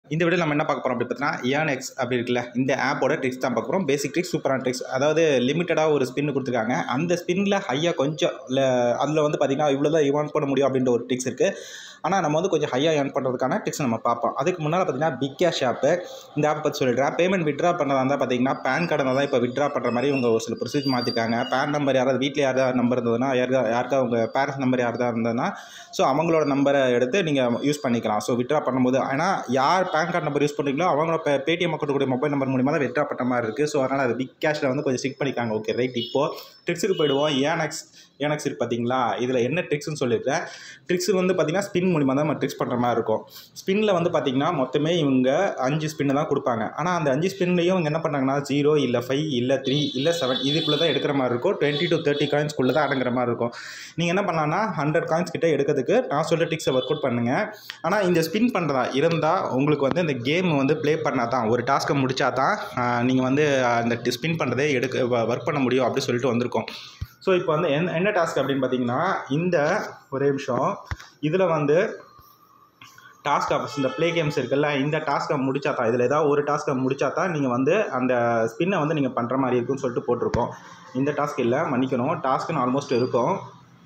இந்த வீடியோ நம்ம என்ன பார்க்க போகிறோம் அப்படி பார்த்தீங்கன்னா ஏர்னெக்ஸ் அப்படி இருக்குல்ல இந்த ஆப்போட ட்ரிக்ஸ் தான் பார்க்க போகிறோம் பேசிக் ட்ரிக்ஸ் சூப்பரான ட்ரிக்ஸ் அதாவது லிமிட்டடாக ஒரு ஸ்பின் கொடுத்துருக்காங்க அந்த ஸ்பின்னில் ஹையாக கொஞ்சம் அதில் வந்து பார்த்தீங்கன்னா இவ்வளோ தான் இவான் பண்ண முடியும் அப்படின்ற ஒரு ட்ரிக்ஸ் இருக்குது ஆனால் நம்ம வந்து கொஞ்சம் ஹையாக ஏர்ன் பண்ணுறதுக்கான ட்ரிக்ஸ் நம்ம பார்ப்போம் அதுக்கு முன்னால் பார்த்தீங்கன்னா பிக் கேஷ் ஆப்பு இந்த ஆப் பற்றி சொல்லிடுறேன் பேமெண்ட் விட்ரா பண்ணுறதா இருந்தால் பார்த்தீங்கன்னா பேன் கார்டு தான் இப்போ விட்ரா பண்ணுற மாதிரி இவங்க ஒரு சில ப்ரொசீஜர் மாற்றிட்டாங்க பேன் நம்பர் யாராவது வீட்டில் யாராவது நம்பர் இருந்ததுன்னா யாருக்கா யாருக்கா உங்கள் பேரண்ட்ஸ் நம்பர் யாராவது இருந்ததுன்னா ஸோ அவங்களோட நம்பரை எடுத்து நீங்கள் யூஸ் பண்ணிக்கலாம் ஸோ விட்ரா பண்ணும்போது ஆனால் யார் பேன் கார்டு நம்பர் யூஸ் பண்ணுறீங்களோ அவங்களோட pay Paytm account mobile number மூலியமாக தான் விட்ரா பண்ணுற மாதிரி இருக்குது ஸோ அதனால் அது பிக் கேஷில் வந்து கொஞ்சம் ஸ்டிக் பண்ணிக்காங்க ஓகே ரைட் இப்போது ட்ரிக்ஸுக்கு போயிடுவோம் ஏனக்ஸ் ஏனக்ஸ் இருக்கு பார்த்தீங்களா இதில் என்ன ட்ரிக்ஸ்னு சொல்லியிருக்கேன் ட்ரிக்ஸ் வந்து பார்த்தீங்கன்னா ஸ்பின் மூலிமா தான் நம்ம ட்ரிக்ஸ் பண்ணுற மாதிரி இருக்கும் ஸ்பின்னில் வந்து பார்த்தீங்கன்னா மொத்தமே இவங்க அஞ்சு ஸ்பின்னு தான் கொடுப்பாங்க ஆனால் அந்த அஞ்சு ஸ்பின்லையும் இவங்க என்ன பண்ணாங்கன்னா ஜீரோ இல்லை ஃபைவ் இல்லை த்ரீ இல்லை செவன் இதுக்குள்ளே தான் எடுக்கிற மாதிரி இருக்கும் டுவெண்ட்டி டு தேர்ட்டி காயின்ஸ்குள்ளே தான் அடங்குற மாதிரி இருக்கும் நீங்கள் என்ன பண்ணலாம்னா ஹண்ட்ரட் காயின்ஸ் கிட்ட எடுக்கிறதுக்கு நான் சொல்கிற ட்ரிக்ஸை ஒர்க் அவுட் பண்ணுங்கள் ஆனால் இந்த ஸ்பின் பண்ணுறதா இருந்தால் உங்களுக்கு வந்து இந்த கேம் வந்து ப்ளே பண்ணால் தான் ஒரு டாஸ்க்கை முடிச்சா தான் நீங்கள் வந்து அந்த ஸ்பின் பண்ணுறதே எடுக்க ஒர்க் பண்ண முடியும் அப்படி சொல்லிட்டு வந்திருக்கோம் ஸோ இப்போ வந்து என்ன என்ன டாஸ்க் அப்படின்னு பார்த்தீங்கன்னா இந்த ஒரே நிமிஷம் இதில் வந்து டாஸ்க் ஆஃபர்ஸ் இந்த ப்ளே கேம்ஸ் இருக்குல்ல இந்த டாஸ்க்கை முடிச்சா தான் இதில் ஏதாவது ஒரு டாஸ்க்கை முடிச்சா தான் நீங்கள் வந்து அந்த ஸ்பின்னை வந்து நீங்கள் பண்ணுற மாதிரி இருக்குன்னு சொல்லிட்டு போட்டிருக்கோம் இந்த டாஸ்க் இல்லை மன்னிக்கணும் டாஸ்க்குன்னு ஆல்மோஸ்ட் இருக்கும்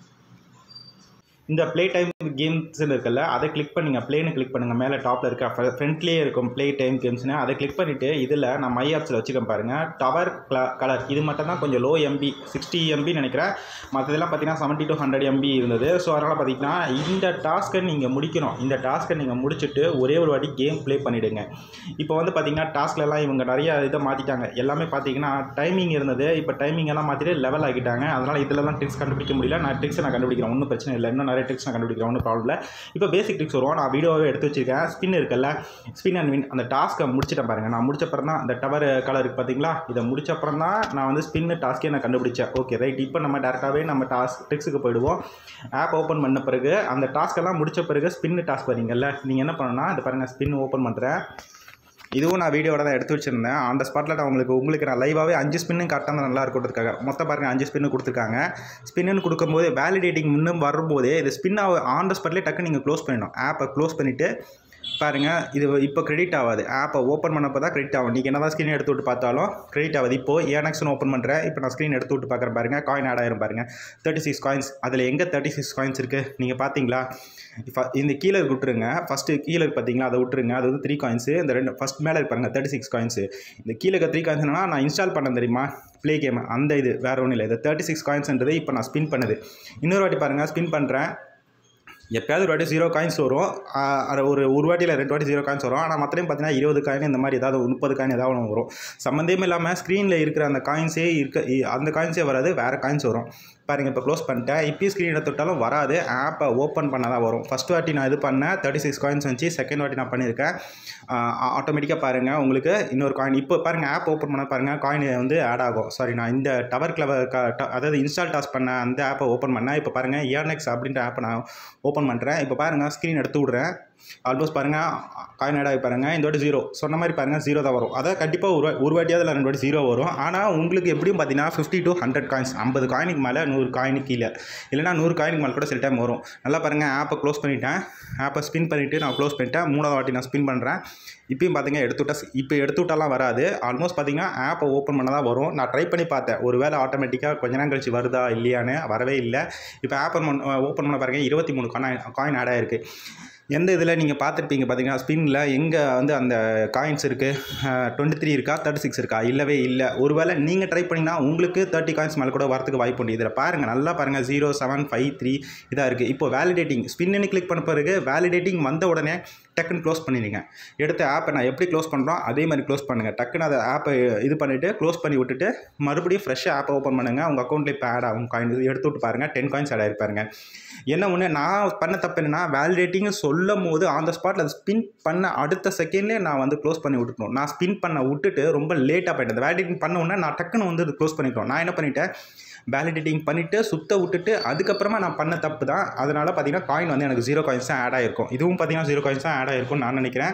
இந்த ப்ளே டைம் கேம்ஸ் இருக்குல்ல அதை கிளிக் பண்ணுங்க ப்ளேன்னு கிளிக் பண்ணுங்கள் மேலே டாப்பில் இருக்க ஃப்ரண்ட்லேயே இருக்கும் ப்ளே டைம் கேம்ஸ்னு அதை கிளிக் பண்ணிவிட்டு இதில் நான் மை ஆப்ஸில் வச்சுக்கேன் பாருங்கள் டவர் கலர் இது மட்டும் தான் கொஞ்சம் லோ எம்பி சிக்ஸ்டி எம்பி நினைக்கிறேன் மற்றதெல்லாம் பார்த்தீங்கன்னா செவன்ட்டி டு ஹண்ட்ரட் எம்பி இருந்தது ஸோ அதனால் பார்த்தீங்கன்னா இந்த டாஸ்க்கை நீங்கள் முடிக்கணும் இந்த டாஸ்க்கை நீங்கள் முடிச்சுட்டு ஒரே ஒரு வாட்டி கேம் ப்ளே பண்ணிவிடுங்க இப்போ வந்து பார்த்தீங்கன்னா டாஸ்க்லலாம் இவங்க நிறைய இதை மாற்றிட்டாங்க எல்லாமே பார்த்தீங்கன்னா டைமிங் இருந்தது இப்போ டைமிங் எல்லாம் மாற்றிட்டு லெவல் ஆக்கிட்டாங்க அதனால் இதில் தான் ட்ரிக்ஸ் கண்டுபிடிக்க முடியல நான் ட்ரிக்ஸை நான் கண்டுபிடிக்கிறேன் ஒன்றும் பிரச்சனை இல்லை இன்னும் நிறைய ட்ரிக்ஸ் நான் கண்டுபிடிக்கிறேன் ஒன்றும் ப்ராப்ளம் இல்லை இப்போ பேசிக் ட்ரிக்ஸ் வரும் நான் வீடியோவே எடுத்து வச்சிருக்கேன் ஸ்பின் இருக்குல்ல ஸ்பின் அண்ட் வின் அந்த டாஸ்க்கை முடிச்சிட்டேன் பாருங்கள் நான் முடிச்சப்பறம் தான் அந்த டவர் கலர் இருக்குது பார்த்தீங்களா இதை முடிச்சப்பறம் தான் நான் வந்து ஸ்பின் டாஸ்க்கே நான் கண்டுபிடிச்சேன் ஓகே ரைட் இப்போ நம்ம டேரெக்டாகவே நம்ம டாஸ்க் ட்ரிக்ஸுக்கு போயிடுவோம் ஆப் ஓப்பன் பண்ண பிறகு அந்த டாஸ்க்கெல்லாம் முடிச்ச பிறகு ஸ்பின் டாஸ்க் வரீங்கல்ல நீங்கள் என்ன பண்ணணும்னா இந்த பாருங்கள் ஸ்பின் ஓப்பன் பண்ணுறேன் இதுவும் நான் வீடியோட தான் எடுத்து வச்சுருந்தேன் அந்த ஸ்பாட்டில் நான் உங்களுக்கு உங்களுக்கு நான் லைவாகவே அஞ்சு ஸ்பின்னு கரெக்டாக நல்லா இருக்கிறதுக்காக மொத்தம் பாருங்கள் அஞ்சு ஸ்பின்னு கொடுத்துருக்காங்க ஸ்பின்னு கொடுக்கும்போது வேலிடேட்டிங் முன்னும் வரும்போதே இது ஸ்பின் ஆன் த ஸ்பாட்லேயே டக்கு நீங்கள் க்ளோஸ் பண்ணிடணும் ஆப்பை க்ளோஸ் பண்ணிவிட்டு பாருங்கள் இது இப்போ கிரெடிட் ஆகாது ஆப்பை ஓப்பன் பண்ணப்போ தான் கிரெடிட் ஆகும் நீங்கள் என்ன தான் ஸ்க்ரீன் எடுத்து விட்டு பார்த்தாலும் கிரெடிட் ஆகுது இப்போது ஏனக்ஸ்னு ஓப்பன் பண்ணுறேன் இப்போ நான் ஸ்க்ரீன் எடுத்து விட்டு பார்க்குறேன் பாருங்கள் காயின் ஆட் ஆயிரும் பாருங்கள் தேர்ட்டி சிக்ஸ் காயின்ஸ் அதில் எங்கே தேர்ட்டி சிக்ஸ் காயின்ஸ் இருக்குது நீங்கள் பார்த்தீங்களா இப்போ இந்த கீழே விட்டுருங்க ஃபஸ்ட்டு கீழே பார்த்தீங்களா அதை விட்டுருங்க அது வந்து த்ரீ காயின்ஸு இந்த ரெண்டு ஃபஸ்ட் மேலே இருப்பாருங்க தேர்ட்டி சிக்ஸ் காயின்ஸு இந்த கீழே இருக்க த்ரீ காயின்ஸ்னா நான் இன்ஸ்டால் பண்ண தெரியுமா ப்ளே கேம் அந்த இது வேறு ஒன்றும் இல்லை இந்த தேர்ட்டி சிக்ஸ் காயின்ஸ்ன்றது இப்போ நான் ஸ்பின் பண்ணுது இன்னொரு வாட்டி பாருங்கள் ஸ்பின் பண்ணுறேன் எப்போயாவது ஒரு வாட்டி ஜீரோ காயின்ஸ் வரும் அது ஒரு ஒரு வாட்டியில் ரெண்டு வாட்டி ஜீரோ காயின்ஸ் வரும் ஆனால் மற்றலையும் பார்த்தீங்கன்னா இருபது காயின் இந்த மாதிரி ஏதாவது முப்பது காயின் ஏதாவது ஒன்று வரும் சம்மந்தமே இல்லாமல் ஸ்க்ரீனில் இருக்கிற அந்த காயின்ஸே இருக்க அந்த காயின்ஸே வராது வேறு காயின்ஸ் வரும் பாருங்கள் இப்போ க்ளோஸ் பண்ணிட்டேன் இப்போயும் ஸ்க்ரீனை தொட்டாலும் வராது ஆப்பை ஓப்பன் பண்ணால் தான் வரும் ஃபஸ்ட் வாட்டி நான் இது பண்ணேன் தேர்ட்டி சிக்ஸ் காயின்ஸ் வந்துச்சு செகண்ட் வாட்டி நான் பண்ணியிருக்கேன் ஆட்டோமேட்டிக்காக பாருங்கள் உங்களுக்கு இன்னொரு காயின் இப்போ பாருங்கள் ஆப் ஓப்பன் பண்ண பாருங்கள் காயின் வந்து ஆட் ஆகும் சாரி நான் இந்த டவர் கிளவர் அதாவது இன்ஸ்டால் டாஸ் பண்ண அந்த ஆப்பை ஓப்பன் பண்ணேன் இப்போ பாருங்கள் இயர்னெக்ஸ் அப்படின்ற ஆப்பை நான் ஓப்பன் பண்ணுறேன் இப்போ பாருங்கள் ஸ்க்ரீன் எடுத்து விட்றேன் ஆல்மோஸ்ட் பாருங்கள் காயின் ஆட் ஆகி பாருங்கள் இந்த வாட்டி ஜீரோ சொன்ன மாதிரி பாருங்கள் ஜீரோ தான் வரும் அதாவது கண்டிப்பாக ஒரு ஒரு வாட்டியாவது இல்லை ரெண்டு வாட்டி ஜீரோ வரும் ஆனால் உங்களுக்கு எப்படியும் பார்த்தீங்கன்னா ஃபிஃப்டி டு ஹண்ட்ரட் காயின்ஸ் ஐம்பது காயினுக்கு மேலே நூறு காயினுக்கு கீழே இல்லைனா நூறு காயினுக்கு மேலே கூட சில டைம் வரும் நல்லா பாருங்கள் ஆப்பை க்ளோஸ் பண்ணிட்டேன் ஆப்பை ஸ்பின் பண்ணிவிட்டு நான் க்ளோஸ் பண்ணிட்டேன் மூணாவது வாட்டி நான் ஸ்பின் பண்ணுறேன் இப்பயும் பார்த்தீங்க எடுத்து விட்டா இப்போ எடுத்து விட்டாலாம் வராது ஆல்மோஸ்ட் பார்த்தீங்கன்னா ஆப்பை ஓப்பன் பண்ண தான் வரும் நான் ட்ரை பண்ணி பார்த்தேன் ஒரு வேளை ஆட்டோமேட்டிக்காக கொஞ்ச நேரம் கழிச்சு வருதா இல்லையான்னு வரவே இல்லை இப்போ ஆப் ஓப்பன் பண்ண பாருங்கள் இருபத்தி மூணு காயின் காயின் ஆட் ஆயிருக்கு எந்த இதில் நீங்கள் பார்த்துருப்பீங்க பார்த்தீங்கன்னா ஸ்பின்னில் எங்கே வந்து அந்த காயின்ஸ் இருக்குது டுவெண்ட்டி த்ரீ இருக்கா தேர்ட்டி சிக்ஸ் இருக்கா இல்லவே இல்லை ஒருவேளை நீங்கள் ட்ரை பண்ணிங்கன்னா உங்களுக்கு தேர்ட்டி காயின்ஸ் மேலே கூட வரதுக்கு வாய்ப்பு உண்டு இதில் பாருங்கள் நல்லா பாருங்கள் ஜீரோ செவன் ஃபைவ் த்ரீ இதாக இருக்குது இப்போ வேலிடேட்டிங் ஸ்பின்னு கிளிக் பண்ண பிறகு வேலிடேட்டிங் வந்த உடனே டக்குன்னு க்ளோஸ் பண்ணிடுங்க எடுத்த ஆப்பை நான் எப்படி க்ளோஸ் பண்ணுறோம் அதே மாதிரி க்ளோஸ் பண்ணுங்கள் டக்குன்னு அதை ஆப்பை இது பண்ணிவிட்டு க்ளோஸ் பண்ணி விட்டுட்டு மறுபடியும் ஃப்ரெஷ்ஷாக ஆப்பை ஓப்பன் பண்ணுங்கள் உங்கள் அக்கௌண்ட்டில் இப்போ ஆட் ஆகும் காயின் எடுத்து விட்டு பாருங்கள் டென் காயின்ஸ் ஆட் ஆகிருப்பாருங்க என்ன ஒன்று நான் பண்ண தப்பு என்னன்னா வேலிடேட்டிங் சொல்லும் போது ஆன் த ஸ்பாட்டில் அதை ஸ்பின் பண்ண அடுத்த செகண்ட்லேயே நான் வந்து க்ளோஸ் பண்ணி விட்டுட்டோம் நான் ஸ்பின் பண்ண விட்டுட்டு ரொம்ப லேட்டாக போயிட்டேன் வேலிடேட்டிங் பண்ண உடனே நான் டக்குன்னு வந்து க்ளோஸ் பண்ணிட்டோம் நான் என்ன பண்ணிட்டேன் வேலிடேட்டிங் பண்ணிவிட்டு சுத்த விட்டுட்டு அதுக்கப்புறமா நான் பண்ண தப்பு தான் அதனால் பார்த்தீங்கன்னா காயின் வந்து எனக்கு ஜீரோ காயின்ஸ் தான் ஆட் ஆகிருக்கும் இதுவும் பார்த்தீங்கன்னா ஜீரோ காயின்ஸ் தான் ஆட் ஆகிருக்கும்னு நான் நினைக்கிறேன்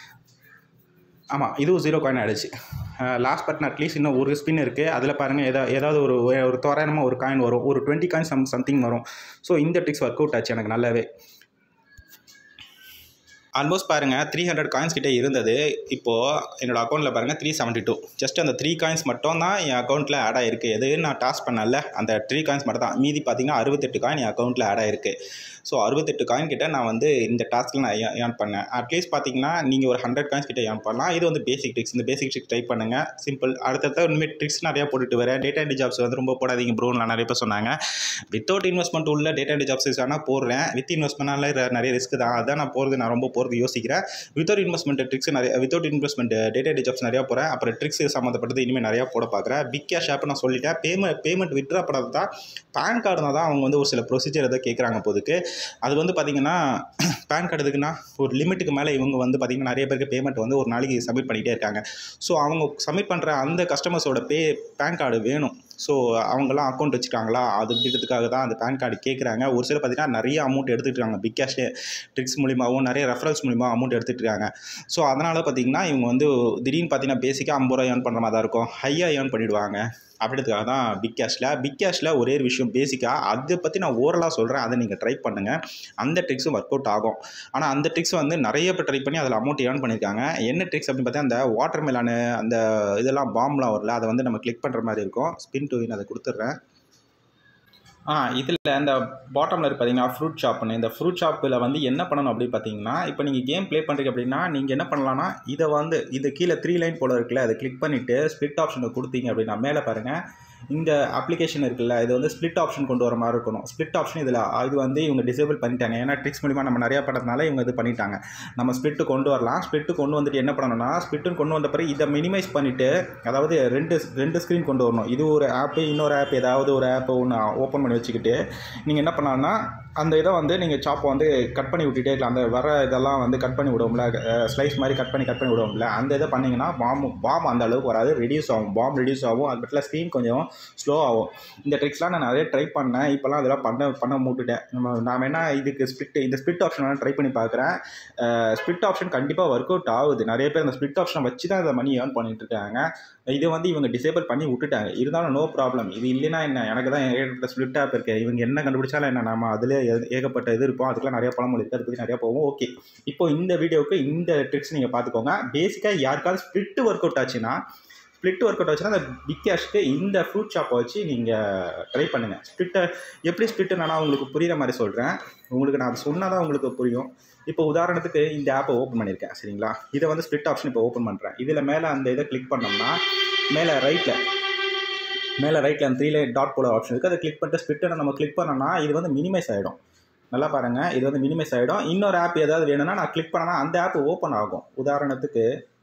ஆமாம் இதுவும் ஜீரோ காயின் ஆகிடுச்சு லாஸ்ட் பட் அட்லீஸ்ட் இன்னும் ஒரு ஸ்பின் இருக்குது அதில் பாருங்கள் ஏதா ஏதாவது ஒரு ஒரு தோராயமாக ஒரு காயின் வரும் ஒரு டுவெண்ட்டி காயின் சம் சம்திங் வரும் ஸோ இந்த ட்ரிக்ஸ் ஒர்க் அவுட் ஆச்சு எனக்கு நல்லாவே ஆல்மோஸ்ட் பாருங்கள் த்ரீ ஹண்ட்ரட் காயின்ஸ் கிட்டே இருந்தது இப்போது என்னோட அக்கௌண்ட்டில் பாருங்கள் த்ரீ செவன்ட்டி டூ ஜஸ்ட் அந்த த்ரீ காயின்ஸ் மட்டும் தான் என் அக்கௌண்ட்டில் ஆட் ஆயிருக்கு எது நான் டாஸ் பண்ணல அந்த த்ரீ காயின்ஸ் மட்டும் தான் மீதி பார்த்தீங்கன்னா அறுபத்தெட்டு காயின் என் அக்கௌண்ட்டில் ஆட் ஆயிருக்கு ஸோ அறுபத்தெட்டு காயின் கிட்ட நான் வந்து இந்த டாஸ்க்கில் நான் ஏர்ன் பண்ணேன் அட்லீஸ்ட் பார்த்தீங்கன்னா நீங்கள் ஒரு ஹண்ட்ரட் காயின்ஸ் கிட்ட ஏர்ன் பண்ணலாம் இது வந்து பேசிக் ட்ரிக்ஸ் இந்த பேசிக் ட்ரிக்ஸ் ட்ரை பண்ணுங்கள் சிம்பிள் அடுத்தடுத்த இனிமேல் ட்ரிக்ஸ் நிறையா போட்டுட்டு வரேன் டேட்டா என்ட்ரி ஜாப்ஸ் வந்து ரொம்ப போடாதீங்க ப்ரோன்னு நிறைய பேர் சொன்னாங்க வித்தவுட் இன்வெஸ்ட்மெண்ட் உள்ள டேட்டா என்ட்ரி ஜாப்ஸ் ஆனால் போடுறேன் வித் இன்வெஸ்ட்மெண்ட்னால நிறைய ரிஸ்க் தான் அதான் நான் போகிறது நான் ரொம்ப போகிறது யோசிக்கிறேன் வித்தவுட் இன்வெஸ்ட்மெண்ட் ட்ரிக்ஸ் நிறைய without investment data entry jobs நிறையா போகிறேன் அப்புறம் ட்ரிக்ஸ் சம்மந்தப்பட்டது இனிமேல் நிறையா போட பார்க்குறேன் பிக் கேஷ் ஆப் நான் சொல்லிட்டேன் பேமெண்ட் பேமெண்ட் விட்ரா பண்ணது தான் பேன் கார்டு தான் அவங்க வந்து ஒரு சில ப்ரொசீஜர் எதை கேட்குறாங்க போதுக்கு அது வந்து பார்த்திங்கன்னா பேன் கார்டு எதுக்குன்னா ஒரு லிமிட்டுக்கு மேலே இவங்க வந்து பார்த்திங்கன்னா நிறைய பேருக்கு பேமெண்ட் வந்து ஒரு நாளைக்கு சப்மிட் பண்ணிகிட்டே இருக்காங்க ஸோ அவங்க சப்மிட் பண்ணுற அந்த கஸ்டமர்ஸோட பே பேன் கார்டு வேணும் ஸோ அவங்களாம் அக்கௌண்ட் வச்சுருக்காங்களா அது அப்படின்றதுக்காக தான் அந்த பேன் கார்டு கேட்குறாங்க ஒரு சில பார்த்திங்கன்னா நிறைய அமௌண்ட் எடுத்துகிட்டு இருக்காங்க பிக் கேஷ்லே ட்ரிக்ஸ் மூலியமாகவும் நிறைய ரெஃபரன்ஸ் மூலிமா அமௌண்ட் எடுத்துகிட்டு இருக்காங்க ஸோ அதனால் பார்த்திங்கன்னா இவங்க வந்து திடீர்னு பார்த்திங்கன்னா பேசிக்காக ஐம்பது ரூபா ஏர்ன் பண்ணுற மாதிரி தான் இருக்கும் ஹையாக ஏர்ன் பண்ணிவிடுவாங்க அப்படின்றதுக்காக தான் பிக் கேஷில் பிக் கேஷில் ஒரே ஒரு விஷயம் பேசிக்காக அதை பற்றி நான் ஓரலாக சொல்கிறேன் அதை நீங்கள் ட்ரை பண்ணுங்கள் அந்த ட்ரிக்ஸும் ஒர்க் அவுட் ஆகும் ஆனால் அந்த ட்ரிக்ஸ் வந்து நிறைய பேர் ட்ரை பண்ணி அதில் அமௌண்ட் ஏர்ன் பண்ணியிருக்காங்க என்ன ட்ரிக்ஸ் அப்படின்னு பார்த்தா அந்த வாட்டர் மெலானு அந்த இதெல்லாம் பாம்லாம் வரல அதை வந்து நம்ம கிளிக் பண்ணுற மாதிரி இருக்கும் ஸ்பின் டு அதை கொடுத்துட்றேன் ஆ இதில் அந்த பாட்டமில் இருக்கு பார்த்தீங்கன்னா ஃப்ரூட் ஷாப்னு இந்த ஃப்ரூட் ஷாப்பில் வந்து என்ன பண்ணணும் அப்படின்னு பார்த்தீங்கன்னா இப்போ நீங்கள் கேம் ப்ளே பண்ணுறீங்க அப்படின்னா நீங்கள் என்ன பண்ணலாம்னா இதை வந்து இது கீழே த்ரீ லைன் போல இருக்குல்ல அதை கிளிக் பண்ணிவிட்டு ஸ்ப்ளிட் ஆப்ஷனை கொடுத்தீங்க அப்படின்னா மேலே பாருங்கள் இந்த அப்ளிகேஷன் இருக்குல்ல இது வந்து ஸ்ப்ளிட் ஆப்ஷன் கொண்டு வர மாதிரி இருக்கணும் ஸ்ப்ளிட் ஆப்ஷன் இதில் இது வந்து இவங்க டிசேபிள் பண்ணிட்டாங்க ஏன்னா ட்ரிக்ஸ் மூலிமா நம்ம நிறையா பண்ணதுனால இவங்க இது பண்ணிட்டாங்க நம்ம ஸ்ப்ளிட்டு கொண்டு வரலாம் ஸ்ப்ளிட்டு கொண்டு வந்துட்டு என்ன பண்ணணும்னா ஸ்ப்ளிட்டுன்னு கொண்டு வந்த பிறகு இதை மினிமைஸ் பண்ணிவிட்டு அதாவது ரெண்டு ரெண்டு ஸ்க்ரீன் கொண்டு வரணும் இது ஒரு ஆப்பு இன்னொரு ஆப் ஏதாவது ஒரு ஆப்பை ஒன்று ஓப்பன் பண்ணி வச்சுக்கிட்டு நீங்கள் என்ன பண்ணலாம்னா அந்த இதை வந்து நீங்கள் சாப்பை வந்து கட் பண்ணி விட்டுட்டே இருக்கலாம் அந்த வர இதெல்லாம் வந்து கட் பண்ணி விடுவோம்ல ஸ்லைஸ் மாதிரி கட் பண்ணி கட் பண்ணி விடுவோம்ல அந்த இதை பண்ணிங்கன்னா பாம் பாம் அந்த அளவுக்கு வராது ரெடியூஸ் ஆகும் பாம் ரெடியூஸ் ஆகும் அது மட்டும் ஸ்க்ரீன் கொஞ்சம் ஸ்லோ ஆகும் இந்த ட்ரிக்ஸ்லாம் நான் நிறைய ட்ரை பண்ணேன் இப்போலாம் அதெல்லாம் பண்ண பண்ண மூட்டுட்டேன் நம்ம நான் வேணால் இதுக்கு ஸ்பிட் இந்த ஸ்பிட் ஆப்ஷன் வேணால் ட்ரை பண்ணி பார்க்குறேன் ஸ்பிட் ஆப்ஷன் கண்டிப்பாக ஒர்க் அவுட் ஆகுது நிறைய பேர் அந்த ஸ்பிட் ஆப்ஷனை வச்சு தான் இதை மணி ஏர்ன் பண்ணிட்டு இருக்காங்க இது வந்து இவங்க டிசேபிள் பண்ணி விட்டுட்டாங்க இருந்தாலும் நோ ப்ராப்ளம் இது இல்லைன்னா என்ன எனக்கு தான் ஏகப்பட்ட ஸ்பிளிட் ஆப் இருக்குது இவங்க என்ன கண்டுபிடிச்சாலும் என்ன நம்ம அதில் ஏகப்பட்ட இது இருப்போம் அதுக்கெல்லாம் நிறைய பழமொழி இருக்குது அதை பற்றி நிறையா போவோம் ஓகே இப்போ இந்த வீடியோவுக்கு இந்த ட்ரிக்ஸ் நீங்கள் பார்த்துக்கோங்க பேசிக்காக யாருக்காவது ஸ்பிளிட் ஒர்க் அவுட் ஆச்சுன்னா ஸ்ப்ளிட் ஒர்க் அவுட் ஆச்சுன்னா அந்த பிக் கேஷ்க்கு இந்த ஃப்ரூட் ஷாப்பை வச்சு நீங்கள் ட்ரை பண்ணுங்கள் ஸ்ப்ளிட்டை எப்படி ஸ்ப்ளிட்டு நான் உங்களுக்கு புரிகிற மாதிரி சொல்கிறேன் உங்களுக்கு நான் அது சொன்னால் தான் உங்களுக்கு புரியும் இப்போ உதாரணத்துக்கு இந்த ஆப்பை ஓப்பன் பண்ணியிருக்கேன் சரிங்களா இதை வந்து ஸ்ப்ளிட் ஆப்ஷன் இப்போ ஓப்பன் பண்ணுறேன் இதில் மேலே அந்த இதை கிளிக் பண்ணோம்னா மேலே ரைட்டில் மேலே ரைட்டில் அந்த த்ரீ லைன் டாட் போல ஆப்ஷன் இருக்குது அதை கிளிக் பண்ணிட்டு ஸ்ப்ளிட்டை நம்ம கிளிக் பண்ணோம்னா இது வந்து மினிமைஸ் ஆகிடும் நல்லா பாருங்கள் இது வந்து மினிமைஸ் ஆகிடும் இன்னொரு ஆப் ஏதாவது வேணும்னா நான் கிளிக் பண்ணனா அந்த ஆப் ஓப்பன் ஆகும் உதாரணத்துக்கு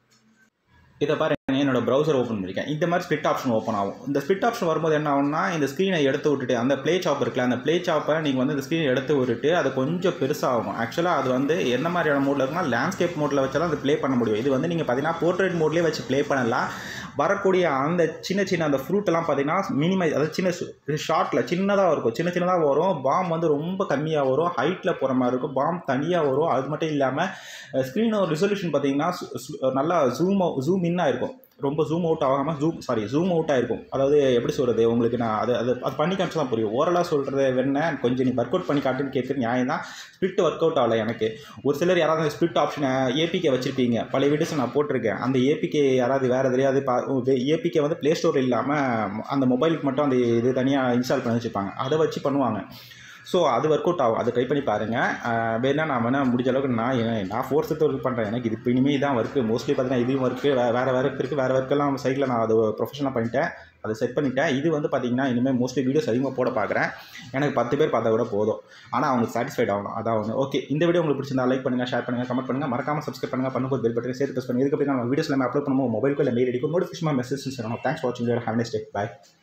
இதை பாருங்க என்னோட ப்ரௌசர் ஓப்பன் பண்ணியிருக்கேன் இந்த மாதிரி ஸ்பிட் ஆப்ஷன் ஓப்பன் ஆகும் இந்த ஸ்பிட் ஆப்ஷன் வரும்போது என்ன ஆகும்னா இந்த ஸ்க்ரீனை எடுத்து விட்டுட்டு அந்த ப்ளே சாப் இருக்குல்ல அந்த ப்ளே சாப்பை நீங்கள் வந்து இந்த ஸ்க்ரீனை எடுத்து விட்டுட்டு அது கொஞ்சம் பெருசாகும் ஆக்சுவலாக அது வந்து என்ன மாதிரியான மோடில் இருக்குன்னா லேண்ட்ஸ்கேப் மோடில் வச்சாலும் அது ப்ளே பண்ண முடியும் இது வந்து நீங்கள் பார்த்தீங்கன்னா போர்ட்ரேட் மோட்லேயே வச்சு ப்ளே பண்ணலாம் வரக்கூடிய அந்த சின்ன சின்ன அந்த ஃப்ரூட்டெல்லாம் பார்த்தீங்கன்னா மினிமைஸ் அதாவது சின்ன ஷார்ட்டில் சின்னதாக இருக்கும் சின்ன சின்னதாக வரும் பாம் வந்து ரொம்ப கம்மியாக வரும் ஹைட்டில் போகிற மாதிரி இருக்கும் பாம் தனியாக வரும் அது மட்டும் இல்லாமல் ஸ்க்ரீனோட ரிசல்யூஷன் பார்த்தீங்கன்னா நல்லா ஜூம் ஜூம் இன்னாக இருக்கும் ரொம்ப ஜூம் அவுட் ஆகாமல் ஜூம் சாரி ஜூம் அவுட் ஆகிருக்கும் அதாவது எப்படி சொல்கிறது உங்களுக்கு நான் அது அது அது பண்ணி காமிச்சு தான் புரியும் ஓரலாக சொல்கிறது வேணா கொஞ்சம் நீ ஒர்க் அவுட் பண்ணி காட்டுன்னு கேட்குற நியாயம் தான் ஸ்பிட் ஒர்க் அவுட் ஆகலை எனக்கு ஒரு சிலர் யாராவது ஸ்பிட் ஆப்ஷனை ஏபிகே வச்சுருப்பீங்க பழைய வீடியோஸ் நான் போட்டிருக்கேன் அந்த ஏபிகே யாராவது வேறு தெரியாது பா ஏபிகே வந்து ப்ளே ஸ்டோர் இல்லாமல் அந்த மொபைலுக்கு மட்டும் அந்த இது தனியாக இன்ஸ்டால் பண்ணி வச்சுருப்பாங்க அதை வச்சு பண்ணுவாங்க ஸோ அது ஒர்க் அவுட் ஆகும் அதை ட்ரை பண்ணி பாருங்கள் வேணா நான் வேணால் முடிஞ்ச அளவுக்கு நான் ஏன் நான் ஃபோர்த்து ஒர்க் பண்ணுறேன் எனக்கு இது இப்போ இனிமேல் தான் ஒர்க்கு மோஸ்ட்லி பார்த்தீங்கன்னா இதுவும் ஒர்க்கு வேறு வேறு இருக்குது வேறு ஒர்க்கெல்லாம் சைடில் நான் அது ப்ரொஃபஷனலாக பண்ணிட்டேன் அதை செட் பண்ணிட்டேன் இது வந்து பார்த்தீங்கன்னா இனிமேல் மோஸ்ட்லி வீடியோஸ் அதிகமாக போட பார்க்குறேன் எனக்கு பத்து பேர் பார்த்தா கூட போதும் ஆனால் அவங்க சாட்டிஸ்ஃபைட் ஆகணும் அதான் ஒன்று ஓகே இந்த வீடியோ உங்களுக்கு பிடிச்சிருந்தா லைக் பண்ணுங்கள் ஷேர் பண்ணுங்கள் கமெண்ட் பண்ணுங்கள் மறக்காம சப்ஸ்கிரைப் பண்ணுங்கள் பண்ணும்போது பெல் பட்டன் சேர்த்து ப்ரெஸ் பண்ணுங்கள் இதுக்கு அப்படி நம்ம வீடியோஸ் எல்லாமே அப்லோட் பண்ணும்போது மொபைலுக்கு இல்லை மெயில் அடிக்கும் நோட்டிஃபிகேஷன் மெசேஜ் சொல்லணும் தேங்க்ஸ் வாட்சிங் ஹேவ் நெஸ்ட் டே பாய்